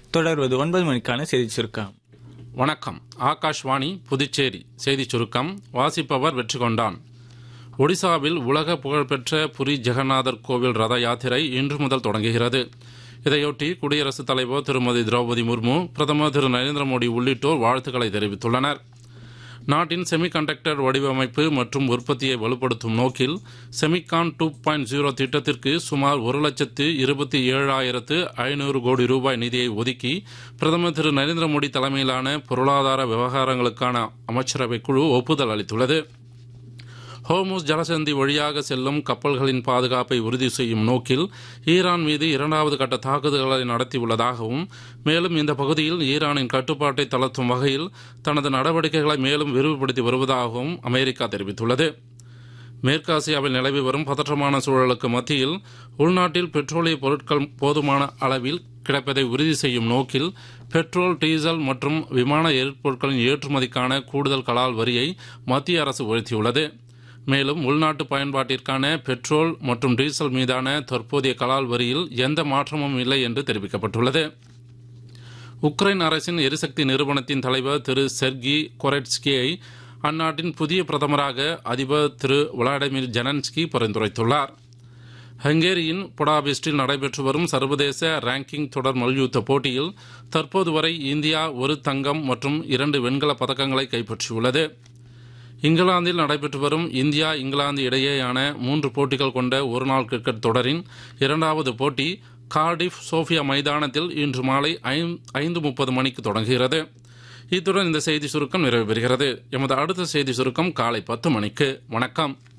தொடர்வது ஒன்பது மணிக்கான செய்தி சுருக்கம் வணக்கம் ஆகாஷ்வாணி புதுச்சேரி செய்திச் சுருக்கம் வாசிப்பவர் வெற்றி கொண்டான் ஒடிசாவில் உலக புகழ்பெற்ற புரி ஜெகநாதர் கோவில் ரத யாத்திரை இன்று முதல் தொடங்குகிறது இதையொட்டி குடியரசுத் தலைவர் திருமதி திரௌபதி முர்மு பிரதமர் திரு நரேந்திர மோடி உள்ளிட்டோர் வாழ்த்துக்களை தெரிவித்துள்ளனர் நாட்டின் செமிகண்டக்டர் வடிவமைப்பு மற்றும் உற்பத்தியை வலுப்படுத்தும் நோக்கில் செமிகான் டூ பாயிண்ட் ஜீரோ திட்டத்திற்கு சுமார் ஒரு லட்சத்து இருபத்தி ஏழாயிரத்து ஐநூறு கோடி ரூபாய் நிதியை ஒதுக்கி பிரதமர் திரு நரேந்திர மோடி தலைமையிலான பொருளாதார விவகாரங்களுக்கான அமைச்சரவை குழு ஒப்புதல் அளித்துள்ளது ஹோமுஸ் ஜலசந்தி வழியாக செல்லும் கப்பல்களின் பாதுகாப்பை உறுதி செய்யும் நோக்கில் ஈரான் மீது இரண்டாவது கட்ட தாக்குதல்களை நடத்தியுள்ளதாகவும் மேலும் இந்த பகுதியில் ஈரானின் கட்டுப்பாட்டை தளர்த்தும் வகையில் தனது நடவடிக்கைகளை மேலும் விரிவுபடுத்தி வருவதாகவும் அமெரிக்கா தெரிவித்துள்ளது மேற்காசியாவில் நிலவி வரும் பதற்றமான சூழலுக்கு மத்தியில் உள்நாட்டில் பெட்ரோலிய பொருட்கள் போதுமான அளவில் கிடைப்பதை உறுதி செய்யும் நோக்கில் பெட்ரோல் டீசல் மற்றும் விமான எரிபொருட்களின் ஏற்றுமதிக்கான கூடுதல் கலால் வரியை மத்திய அரசு உயர்த்தியுள்ளது மேலும் உள்நாட்டு பயன்பாட்டிற்கான பெட்ரோல் மற்றும் டீசல் மீதான தற்போதைய கலால் வரியில் எந்த மாற்றமும் இல்லை என்று தெரிவிக்கப்பட்டுள்ளது உக்ரைன் அரசின் எரிசக்தி நிறுவனத்தின் தலைவர் திரு செர்கி கொரெட்ஸ்கியை அந்நாட்டின் புதிய பிரதமராக அதிபர் திரு விளாடிமிர் ஜெனன்ஸ்கி பரிந்துரைத்துள்ளார் ஹங்கேரியின் புடாபெஸ்டில் நடைபெற்று வரும் சர்வதேச ரேங்கிங் தொடர் மல்யுத்த போட்டியில் தற்போது வரை இந்தியா ஒரு தங்கம் மற்றும் இரண்டு வெண்கல பதக்கங்களை கைப்பற்றியுள்ளது இங்கிலாந்தில் நடைபெற்று வரும் இந்தியா இங்கிலாந்து இடையேயான மூன்று போட்டிகள் கொண்ட ஒருநாள் கிரிக்கெட் தொடரின் இரண்டாவது போட்டி கார்டிஃப் சோஃபியா மைதானத்தில் இன்று மாலை ஐந்து முப்பது மணிக்கு தொடங்குகிறது இத்துடன் இந்த செய்தி சுருக்கம் நிறைவு பெறுகிறது எமது அடுத்த செய்தி சுருக்கம் காலை பத்து மணிக்கு வணக்கம்